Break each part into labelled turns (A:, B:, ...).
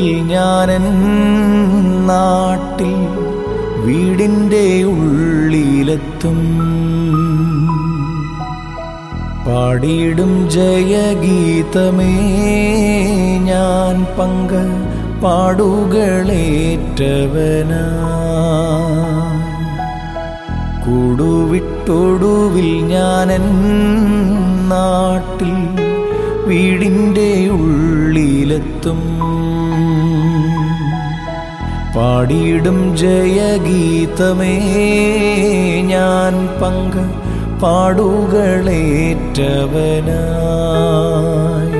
A: ഞാനൻ നാട്ടിൽ വീടിൻ്റെ ഉള്ളിലെത്തും പാടിയിടും ജയഗീതമേ ഞാൻ പങ്ക പാടുകളേറ്റവനാ കൂടുവിട്ടൊടുവിൽ ഞാനൻ നാട്ടിൽ വീടിൻ്റെ ഉള്ളിലെത്തും പാടിയിടും ജയഗീതമേ ഞാൻ പങ്ക പാടുകളേറ്റവനായി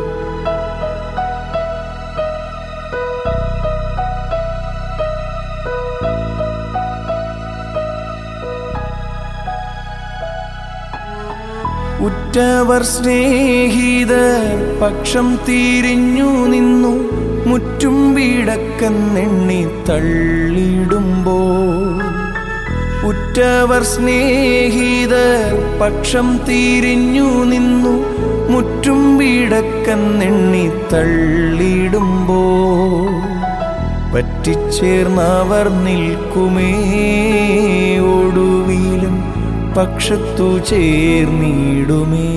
A: ഉറ്റവർ സ്നേഹിതർ പക്ഷം തിരിഞ്ഞു നിന്നു മുറ്റും വീടക്കെന്നെണ്ണി തള്ളിടുമ്പോൾ ഉറ്റവർ സ്നേഹിതർ പക്ഷം തിരിഞ്ഞു നിന്നു മുറ്റും വീടക്കെന്നെണ്ണി തള്ളിടുമ്പോൾ പറ്റിച്ചേർന്നവർ നിൽക്കുമേ ഒടുവിലും പക്ഷത്തു ചേർന്നിടുമേ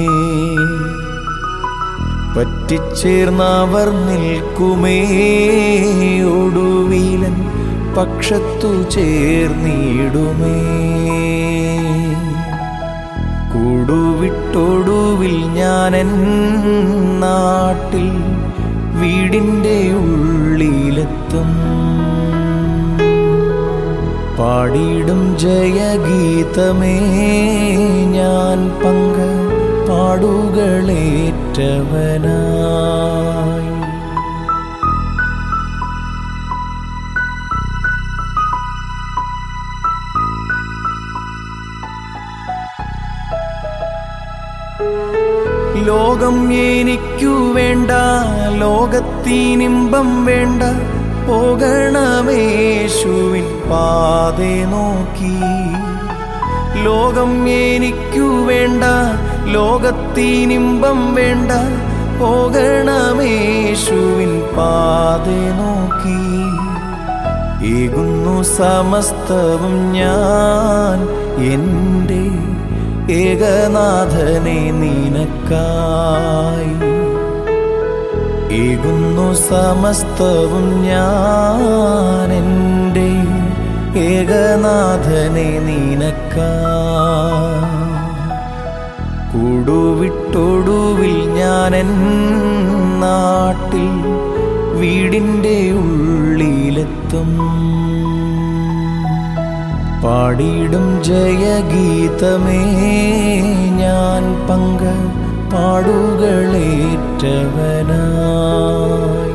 A: പറ്റിച്ചേർന്നവർ നിൽക്കുമേ ഒടുവിലൻ പക്ഷത്തു ചേർന്നിടുമേ കൂടുവിട്ടൊടുവിൽ ഞാനൻ നാട്ടിൽ വീടിൻ്റെ ഉള്ളിലെത്തും പാടിയിടും ജയഗീതമേ ഞാൻ പങ്ക പാടുകളേറ്റവനായി ലോകം എനിക്കു വേണ്ട ലോകത്തിനിമ്പം വേണ്ട പോകണമേശുവിൻ പാതെ നോക്കി ലോകം എനിക്കു വേണ്ട ലോകത്തിനിമ്പം വേണ്ട പോകണമേശുവിൻ പാതെ നോക്കി ഏകുന്നു സമസ്തവും ഞാൻ എൻ്റെ ഏകനാഥനെ നിനക്കായി ഏകുന്നു സമസ്തവും ഞാൻ എൻ്റെ ഏകനാഥനെ നിനക്കായി കൂടുവിട്ടൊടുവിൽ ഞാനൻ നാട്ടിൽ വീടിൻ്റെ ഉള്ളിലെത്തും പാടിയിടും ജയഗീതമേ ഞാൻ പങ്ക പാടുകളേറ്റവനായി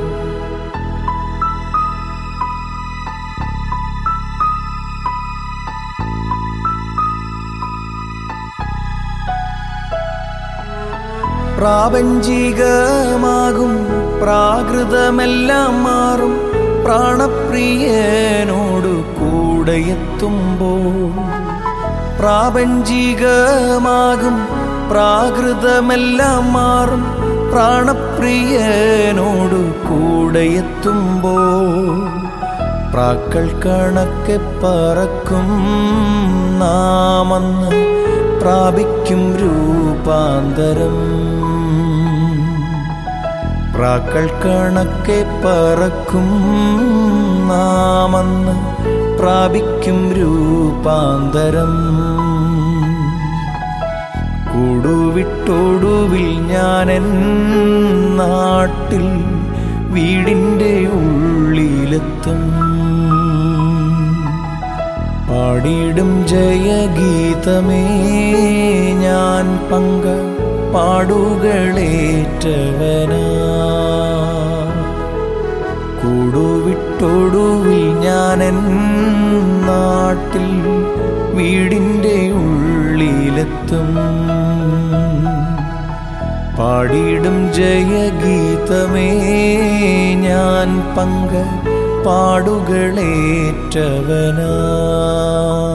A: പ്രാപഞ്ചികമാകും പ്രാകൃതമെല്ലാം മാറും പ്രാണപ്രിയനോട് കൂടെയെത്തുമ്പോൾ പ്രാപഞ്ചികമാകും പ്രാകൃതമെല്ലാം മാറും പ്രാണപ്രിയനോട് കൂടെയെത്തുമ്പോൾ പ്രാക്കൾ കണക്കെ പറക്കും നാമന്ന് പ്രാപിക്കും രൂപാന്തരം പ്രാക്കൾ കണക്കെ പറക്കും നാമന്ന് പ്രാപിക്കും രൂപാന്തരം കൂടുവിട്ടൊടുവിൽ ഞാനൻ നാട്ടിൽ വീടിൻ്റെ ഉള്ളിലെത്തും പാടിയിടും ജയഗീതമേ ഞാൻ പങ്ക പാടുകളേറ്റവനാ കൂടുവിട്ടൊടുവിൽ ഞാനൻ നാട്ടിൽ വീടിൻ്റെ ഉള്ളിലെത്തും പാടിയിടും ജയഗീതമേ ഞാൻ പങ്ക പാടുകളേറ്റവനാ